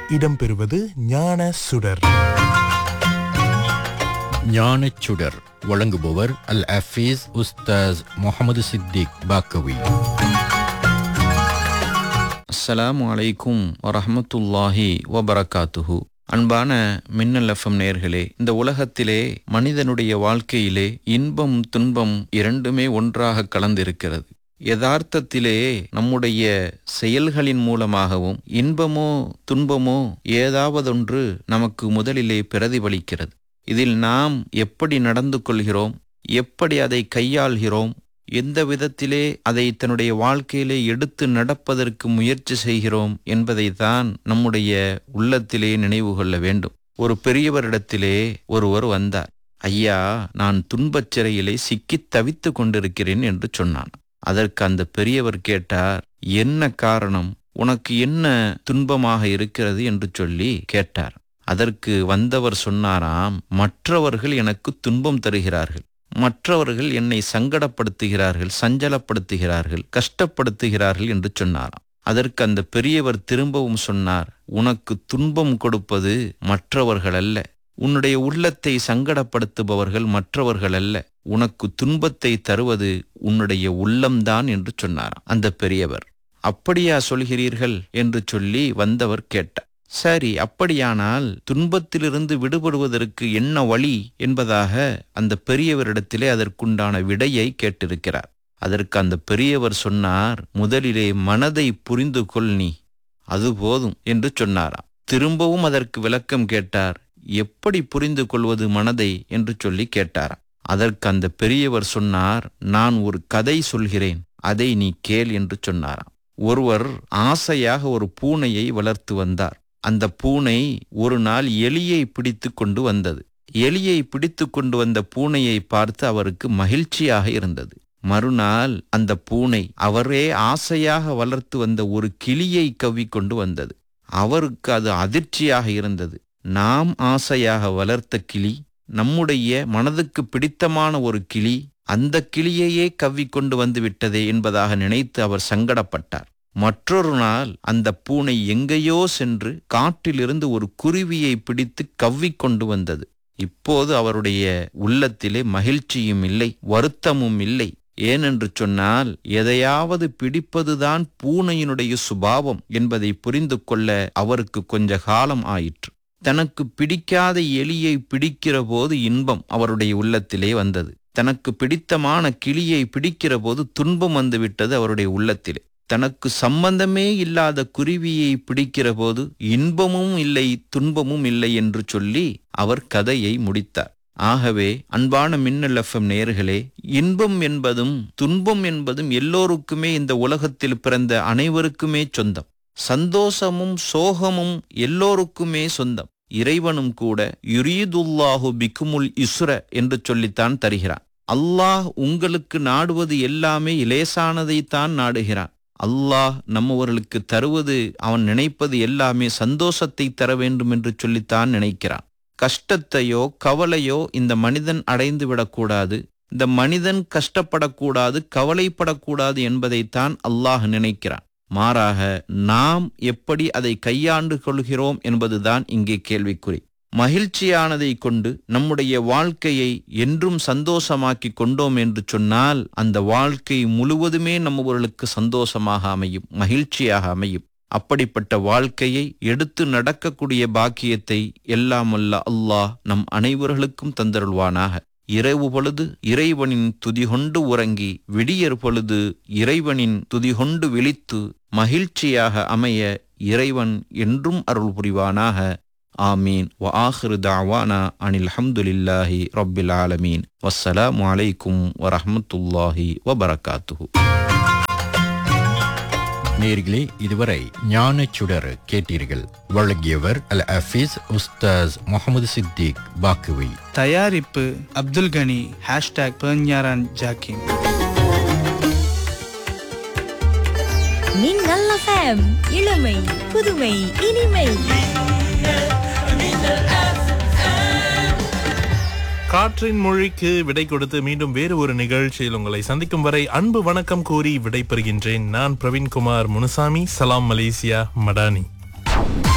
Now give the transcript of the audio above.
இடம்பெறுவது ஞான சுடர் ஞானச் சுடர் வழங்குபவர் அல் அஃபீஸ் உஸ்தாஸ் முகமது சித்திக் பாக்கவி அஸ்ஸலாமு அலைக்கும் வரஹமத்துல்லாஹி வபரகாத்துஹு அன்பான மின்னல் எஃப்எம் நேர்களே இந்த உலகத்திலே மனிதனுடைய வாழ்க்கையிலே இன்பம் துன்பம் இரண்டுமே ஒன்றாக கலந்திருக்கிறது யதார்த்தத்திலே நம்முடைய செயல்களின் மூலமாகவும் இன்பமோ துன்பமோ ஏதாவதொன்று நமக்கு முதலிலே பிரதிபலிக்கிறது இதில் நாம் எப்படி நடந்து கொள்கிறோம் எப்படி அதை கையாள்கிறோம் எந்த விதத்திலே அதை தன்னுடைய வாழ்க்கையிலே எடுத்து நடப்பதற்கு முயற்சி செய்கிறோம் என்பதை தான் நம்முடைய உள்ளத்திலே நினைவு கொள்ள வேண்டும் ஒரு பெரியவரிடத்திலே ஒருவர் வந்தார் ஐயா நான் துன்பச் சிறையிலே சிக்கித் தவித்துக் கொண்டிருக்கிறேன் என்று சொன்னான் அதற்கு அந்த பெரியவர் கேட்டார் என்ன காரணம் உனக்கு என்ன துன்பமாக இருக்கிறது என்று சொல்லி கேட்டார் அதற்கு வந்தவர் சொன்னாராம் மற்றவர்கள் எனக்கு துன்பம் தருகிறார்கள் மற்றவர்கள் என்னை சங்கடப்படுத்துகிறார்கள் சஞ்சலப்படுத்துகிறார்கள் கஷ்டப்படுத்துகிறார்கள் என்று சொன்னாராம் அதற்கு அந்த பெரியவர் திரும்பவும் சொன்னார் உனக்கு துன்பம் கொடுப்பது மற்றவர்கள் அல்ல உன்னுடைய உள்ளத்தை சங்கடப்படுத்துபவர்கள் மற்றவர்கள் அல்ல உனக்கு துன்பத்தை தருவது உன்னுடைய உள்ளம்தான் என்று சொன்னாராம் அந்த பெரியவர் அப்படியா சொல்கிறீர்கள் என்று சொல்லி வந்தவர் கேட்டார் சரி அப்படியானால் துன்பத்திலிருந்து விடுபடுவதற்கு என்ன வழி என்பதாக அந்த பெரியவரிடத்திலே அதற்குண்டான விடையை கேட்டிருக்கிறார் அதற்கு அந்த பெரியவர் சொன்னார் முதலிலே மனதை புரிந்து கொள் நீ அது போதும் என்று சொன்னாராம் திரும்பவும் அதற்கு விளக்கம் கேட்டார் எப்படி புரிந்து கொள்வது மனதை என்று சொல்லி கேட்டாராம் அதற்கு அந்த பெரியவர் சொன்னார் நான் ஒரு கதை சொல்கிறேன் அதை நீ கேள் என்று சொன்னாராம் ஒருவர் ஆசையாக ஒரு பூனையை வளர்த்து வந்தார் அந்த பூனை ஒரு நாள் எலியை பிடித்து கொண்டு வந்தது எலியை பிடித்து கொண்டு வந்த பூனையை பார்த்து அவருக்கு மகிழ்ச்சியாக இருந்தது மறுநாள் அந்த பூனை அவரே ஆசையாக வளர்த்து வந்த ஒரு கிளியை கவ்விக்கொண்டு வந்தது அவருக்கு அது அதிர்ச்சியாக இருந்தது நாம் ஆசையாக வளர்த்த கிளி நம்முடைய மனதுக்கு பிடித்தமான ஒரு கிளி அந்த கிளியையே கவ்விக்கொண்டு வந்து விட்டதே என்பதாக நினைத்து அவர் சங்கடப்பட்டார் மற்றொரு நாள் அந்த பூனை எங்கேயோ சென்று காட்டிலிருந்து ஒரு குருவியை பிடித்து கவ்விக்கொண்டு வந்தது இப்போது அவருடைய உள்ளத்திலே மகிழ்ச்சியும் இல்லை வருத்தமும் இல்லை ஏனென்று சொன்னால் எதையாவது பிடிப்பதுதான் பூனையினுடைய சுபாவம் என்பதை புரிந்து கொள்ள அவருக்கு கொஞ்ச காலம் ஆயிற்று தனக்கு பிடிக்காத எலியை பிடிக்கிற போது இன்பம் அவருடைய உள்ளத்திலே வந்தது தனக்கு பிடித்தமான கிளியை பிடிக்கிற போது துன்பம் வந்துவிட்டது அவருடைய உள்ளத்திலே தனக்கு சம்பந்தமே இல்லாத குருவியை பிடிக்கிற போது இன்பமும் இல்லை துன்பமும் இல்லை என்று சொல்லி அவர் கதையை முடித்தார் ஆகவே அன்பான மின்னல் எஃப்எம் நேர்களே இன்பம் என்பதும் துன்பம் என்பதும் எல்லோருக்குமே இந்த உலகத்தில் பிறந்த அனைவருக்குமே சொந்தம் சந்தோஷமும் சோகமும் எல்லோருக்குமே சொந்தம் இறைவனும் கூட யுரீதுல்லாஹு பிக்குமுல் இசுர என்று சொல்லித்தான் தருகிறான் அல்லாஹ் உங்களுக்கு நாடுவது எல்லாமே இலேசானதைத்தான் நாடுகிறான் அல்லாஹ் நம்மவர்களுக்கு தருவது அவன் நினைப்பது எல்லாமே சந்தோஷத்தை தர வேண்டும் என்று சொல்லித்தான் நினைக்கிறான் கஷ்டத்தையோ கவலையோ இந்த மனிதன் அடைந்து விடக்கூடாது இந்த மனிதன் கஷ்டப்படக்கூடாது கவலைப்படக்கூடாது என்பதைத்தான் அல்லாஹ் நினைக்கிறான் மாறாக நாம் எப்படி அதை கையாண்டு கொள்கிறோம் என்பதுதான் இங்கே கேள்விக்குறி மகிழ்ச்சியானதை கொண்டு நம்முடைய வாழ்க்கையை என்றும் சந்தோஷமாக்கி கொண்டோம் என்று சொன்னால் அந்த வாழ்க்கை முழுவதுமே நம்மவர்களுக்கு சந்தோஷமாக அமையும் மகிழ்ச்சியாக அமையும் அப்படிப்பட்ட வாழ்க்கையை எடுத்து நடக்கக்கூடிய பாக்கியத்தை எல்லாம் அல்ல அல்லாஹ் நம் அனைவர்களுக்கும் தந்தருள்வானாக இரவு பொழுது இறைவனின் துதிகொண்டு உறங்கி விடியற் பொழுது இறைவனின் துதிகொண்டு விழித்து மகிழ்ச்சியாக அமைய இறைவன் என்றும் அருள் புரிவானாக ஆமீன் வ ஆஹிரு தாவானா அனில் ஹம்துலில்லாஹி ரப்பில் ஆலமீன் வஸ்ஸலாமு அலைக்கும் வரஹமத்துல்லாஹி வபரகாத்துஹு நேர்களே இதுவரை ஞானச் சுடர் கேட்டீர்கள் வழங்கியவர் அல் அஃபீஸ் உஸ்தாஸ் முகமது சித்திக் பாக்கவி தயாரிப்பு அப்துல் கனி ஹேஷ்டாக் பெர்ஞாரான் ஜாக்கிம் மின்னல் எஃப்எம் இளமை புதுமை இனிமை காற்றின் மொழிக்கு விடை கொடுத்து மீண்டும் வேறு ஒரு நிகழ்ச்சியில் உங்களை சந்திக்கும் வரை அன்பு வணக்கம் கூறி விடை பெறுகின்றேன் நான் பிரவீன்குமார் முனுசாமி சலாம் மலேசியா மடானி